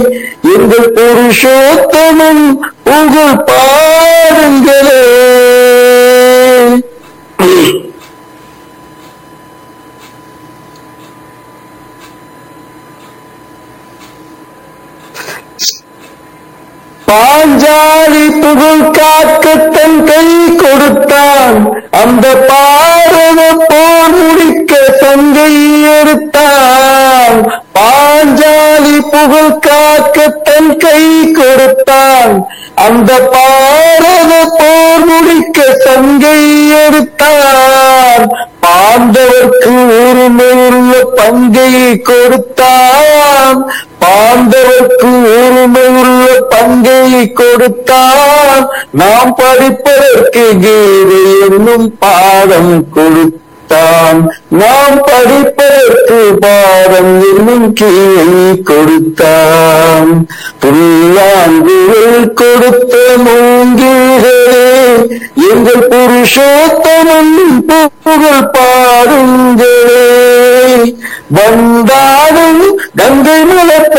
எங்கள் புருஷோத்தமம் புகழ் பாடுங்களே பாஞ்சாலி புகழ் காக்க தன் கை கொடுத்தான் அந்த பாரத போர் முடிக்க சங்கை எடுத்தான் பாஞ்சாலி புகழ் காக்க தன் கை கொடுத்தான் அந்த பாரத போர் முடிக்க சங்கை எடுத்தான் பாண்டவர்க்கு உரிமையுள்ள பங்கை கொடுத்தான் பாண்டவர்க்கு உரிமையுள்ள பங்கை கொடுத்தான் நாம் படிப்பதற்கு கீதை என்னும் பாடம் கொடுத்தான் நாம் படிப்பதற்கு பாடம் என்னும் கீழை கொடுத்தான் புல்லாங்குழல் கொடுத்த மூங்கில்களே எங்கள் புருஷோத்தமன் புகழ் பாடுங்களே வந்தாடும் கங்கை மலர்